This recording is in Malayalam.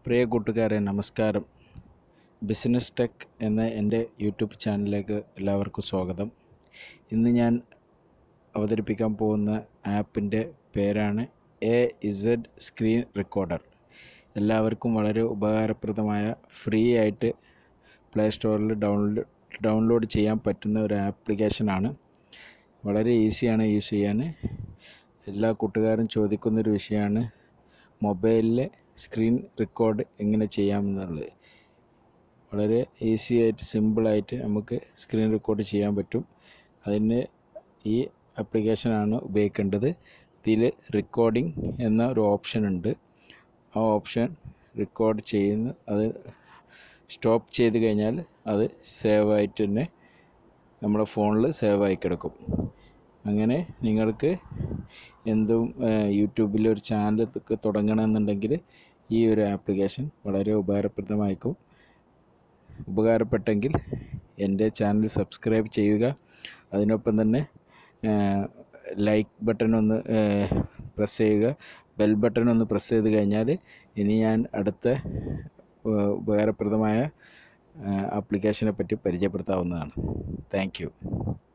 പ്രിയ കൂട്ടുകാരെ നമസ്കാരം ബിസിനസ് ടെക് എന്ന എൻ്റെ യൂട്യൂബ് ചാനലിലേക്ക് എല്ലാവർക്കും സ്വാഗതം ഇന്ന് ഞാൻ അവതരിപ്പിക്കാൻ പോകുന്ന ആപ്പിൻ്റെ പേരാണ് എ ഇസഡ് സ്ക്രീൻ റെക്കോർഡർ എല്ലാവർക്കും വളരെ ഉപകാരപ്രദമായ ഫ്രീ ആയിട്ട് പ്ലേ സ്റ്റോറിൽ ഡൗൺലോഡ് ഡൗൺലോഡ് ചെയ്യാൻ പറ്റുന്ന ഒരു ആപ്ലിക്കേഷനാണ് വളരെ ഈസിയാണ് യൂസ് ചെയ്യാൻ എല്ലാ കൂട്ടുകാരും ചോദിക്കുന്നൊരു വിഷയമാണ് മൊബൈലിലെ സ്ക്രീൻ റെക്കോർഡ് എങ്ങനെ ചെയ്യാമെന്നുള്ളത് വളരെ ഈസി ആയിട്ട് സിമ്പിളായിട്ട് നമുക്ക് സ്ക്രീൻ റെക്കോർഡ് ചെയ്യാൻ പറ്റും അതിന് ഈ ആപ്ലിക്കേഷനാണ് ഉപയോഗിക്കേണ്ടത് ഇതിൽ റെക്കോർഡിംഗ് എന്ന ഒരു ഓപ്ഷൻ ഉണ്ട് ആ ഓപ്ഷൻ റെക്കോർഡ് ചെയ്യുന്ന അത് സ്റ്റോപ്പ് ചെയ്ത് കഴിഞ്ഞാൽ അത് സേവ് ആയിട്ട് തന്നെ നമ്മുടെ ഫോണിൽ സേവ് ആയി കിടക്കും അങ്ങനെ നിങ്ങൾക്ക് എന്തും യൂട്യൂബിൽ ഒരു ചാനൽ തുടങ്ങണമെന്നുണ്ടെങ്കിൽ ഈ ഒരു ആപ്ലിക്കേഷൻ വളരെ ഉപകാരപ്രദമായിരിക്കും ഉപകാരപ്പെട്ടെങ്കിൽ എൻ്റെ ചാനൽ സബ്സ്ക്രൈബ് ചെയ്യുക അതിനൊപ്പം തന്നെ ലൈക്ക് ബട്ടൺ ഒന്ന് പ്രസ് ചെയ്യുക ബെൽ ബട്ടൺ ഒന്ന് പ്രസ് ചെയ്ത് കഴിഞ്ഞാൽ ഇനി ഞാൻ അടുത്ത ഉപകാരപ്രദമായ ആപ്ലിക്കേഷനെ പറ്റി പരിചയപ്പെടുത്താവുന്നതാണ് താങ്ക്